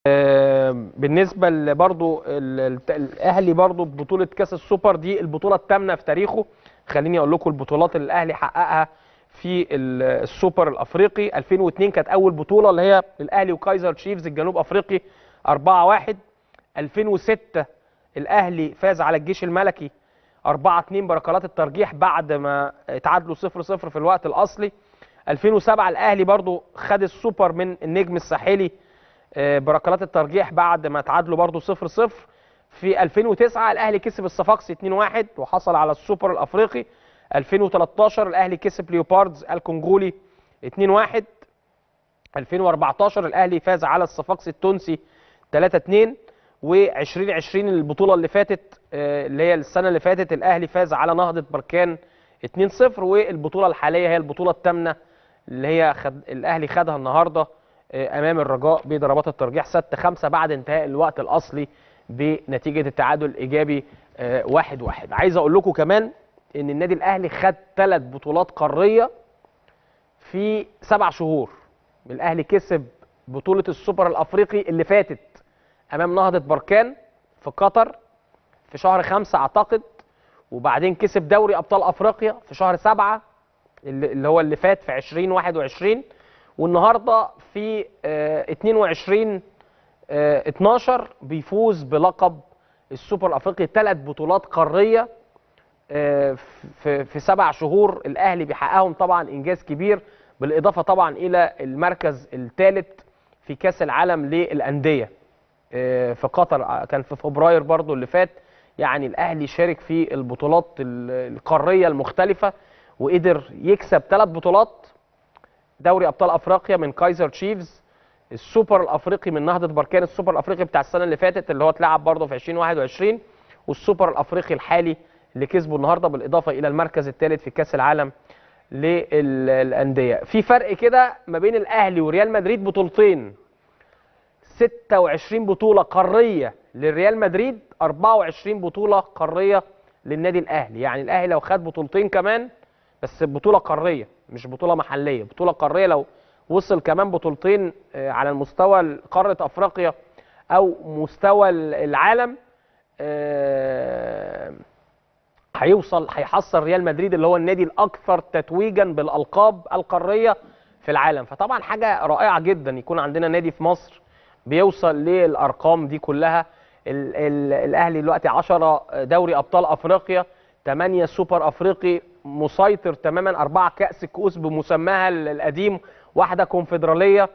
بالنسبه برضو الاهلي برضو بطوله كاس السوبر دي البطوله الثامنه في تاريخه خليني اقول لكم البطولات اللي الاهلي حققها في السوبر الافريقي 2002 كانت اول بطوله اللي هي الاهلي وكايزر تشيفز الجنوب افريقي 4-1 2006 الاهلي فاز على الجيش الملكي 4 2 بركلات الترجيح بعد ما تعادلوا 0 0 في الوقت الاصلي 2007 الاهلي برضو خد السوبر من النجم الساحلي بركلات الترجيح بعد ما تعادلوا برضو 0 0 في 2009 الاهلي كسب الصفاقسي 2 1 وحصل على السوبر الافريقي 2013 الاهلي كسب ليوباردز الكونغولي 2 1 2014 الاهلي فاز على الصفاقسي التونسي 3 2 و2020 البطوله اللي فاتت اللي هي السنه اللي فاتت الاهلي فاز على نهضه بركان 2-0 والبطوله الحاليه هي البطوله الثامنه اللي هي خد الاهلي خدها النهارده امام الرجاء بضربات الترجيح 6 5 بعد انتهاء الوقت الاصلي بنتيجه التعادل الايجابي 1 1 عايز اقول لكم كمان ان النادي الاهلي خد ثلاث بطولات قاريه في سبع شهور الاهلي كسب بطوله السوبر الافريقي اللي فاتت امام نهضه بركان في قطر في شهر خمسة اعتقد وبعدين كسب دوري ابطال افريقيا في شهر سبعة اللي هو اللي فات في 2021 والنهارده في 22 12 بيفوز بلقب السوبر الافريقي ثلاث بطولات قاريه في في سبع شهور الاهلي بيحققهم طبعا انجاز كبير بالاضافه طبعا الى المركز الثالث في كاس العالم للانديه في قطر كان في فبراير برضو اللي فات يعني الاهلي شارك في البطولات القاريه المختلفه وقدر يكسب ثلاث بطولات دوري ابطال افريقيا من كايزر تشيفز السوبر الافريقي من نهضه بركان السوبر الافريقي بتاع السنه اللي فاتت اللي هو اتلعب برضه في 2021 والسوبر الافريقي الحالي اللي كسبه النهارده بالاضافه الى المركز الثالث في كاس العالم للانديه في فرق كده ما بين الاهلي وريال مدريد بطولتين 26 بطوله قاريه للريال مدريد 24 بطوله قاريه للنادي الاهلي يعني الاهلي لو خد بطولتين كمان بس بطوله قاريه مش بطوله محليه بطوله قاريه لو وصل كمان بطولتين على المستوى قاره افريقيا او مستوى العالم هيوصل هيحصل ريال مدريد اللي هو النادي الاكثر تتويجا بالالقاب القاريه في العالم فطبعا حاجه رائعه جدا يكون عندنا نادي في مصر بيوصل للارقام دي كلها ال ال الاهلي دلوقتي 10 دوري ابطال افريقيا 8 سوبر افريقي مسيطر تماما أربعة كأس كؤوس بمسماها القديم واحدة كونفدرالية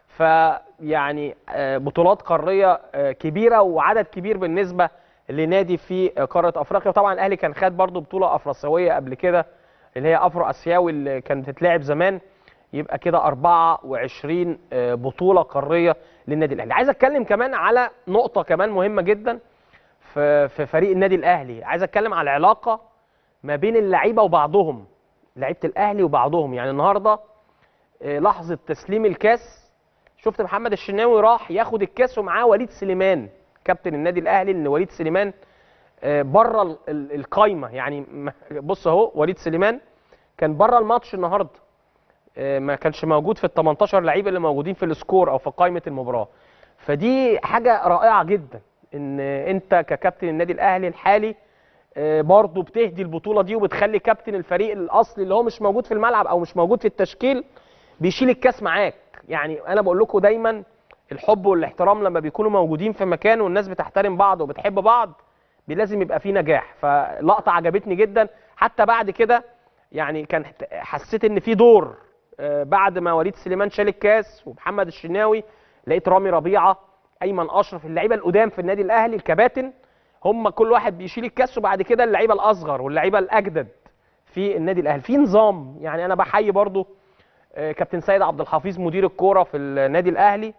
فيعني بطولات قارية كبيرة وعدد كبير بالنسبة لنادي في قارة أفريقيا وطبعا الأهلي كان خد برضو بطولة أفريقية قبل كده اللي هي أفرو أسيوي اللي كانت بتتلعب زمان يبقى كده 24 بطولة قارية للنادي الأهلي عايز أتكلم كمان على نقطة كمان مهمة جدا في فريق النادي الأهلي عايز أتكلم على العلاقة ما بين اللعيبه وبعضهم لعيبه الاهلي وبعضهم يعني النهارده لحظه تسليم الكاس شفت محمد الشناوي راح ياخد الكاس ومعاه وليد سليمان كابتن النادي الاهلي ان وليد سليمان بره القايمه يعني بص اهو وليد سليمان كان بره الماتش النهارده ما كانش موجود في ال 18 لعيب اللي موجودين في السكور او في قائمه المباراه فدي حاجه رائعه جدا ان انت ككابتن النادي الاهلي الحالي برضه بتهدي البطوله دي وبتخلي كابتن الفريق الاصلي اللي هو مش موجود في الملعب او مش موجود في التشكيل بيشيل الكاس معاك يعني انا بقول لكم دايما الحب والاحترام لما بيكونوا موجودين في مكان والناس بتحترم بعض وبتحب بعض لازم يبقى فيه نجاح فلقطه عجبتني جدا حتى بعد كده يعني كان حسيت ان في دور بعد ما وليد سليمان شال الكاس ومحمد الشناوي لقيت رامي ربيعه ايمن اشرف اللعيبه القدام في النادي الاهلي الكباتن هم كل واحد بيشيل الكاس وبعد كده اللعيبه الاصغر واللعيبه الاجدد في النادي الاهلي في نظام يعني انا بحيي برضو كابتن سيد عبد الحفيظ مدير الكوره في النادي الاهلي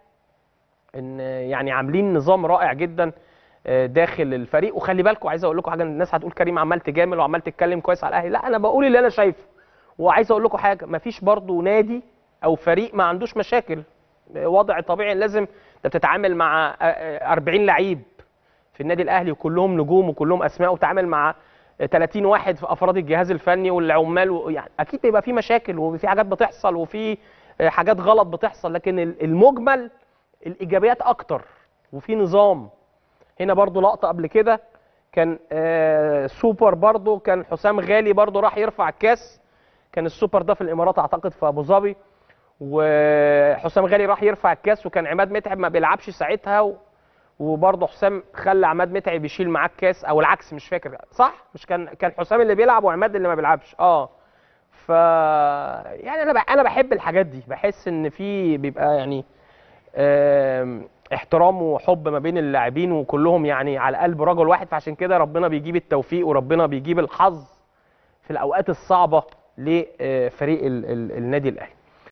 ان يعني عاملين نظام رائع جدا داخل الفريق وخلي بالكم عايز اقول لكم حاجه الناس هتقول كريم عمال تجامل وعمال تتكلم كويس على الاهلي لا انا بقول اللي انا شايفه وعايز اقول لكم حاجه مفيش برضو نادي او فريق ما عندوش مشاكل وضع طبيعي لازم انت بتتعامل مع 40 لعيب في النادي الاهلي وكلهم نجوم وكلهم اسماء وتعامل مع 30 واحد في افراد الجهاز الفني والعمال و... يعني اكيد بيبقى في مشاكل وفي حاجات بتحصل وفي حاجات غلط بتحصل لكن المجمل الايجابيات اكتر وفي نظام هنا برضو لقطه قبل كده كان آه سوبر برضو كان حسام غالي برضو راح يرفع الكاس كان السوبر ده في الامارات اعتقد في ابو ظبي وحسام غالي راح يرفع الكاس وكان عماد متعب ما بيلعبش ساعتها و... وبرضه حسام خلى عماد متعب يشيل معاه الكاس او العكس مش فاكر صح مش كان كان حسام اللي بيلعب وعماد اللي ما بيلعبش اه ف يعني انا ب... انا بحب الحاجات دي بحس ان في بيبقى يعني آم، احترام وحب ما بين اللاعبين وكلهم يعني على قلب رجل واحد فعشان كده ربنا بيجيب التوفيق وربنا بيجيب الحظ في الاوقات الصعبه لفريق ال- ال- النادي الاهلي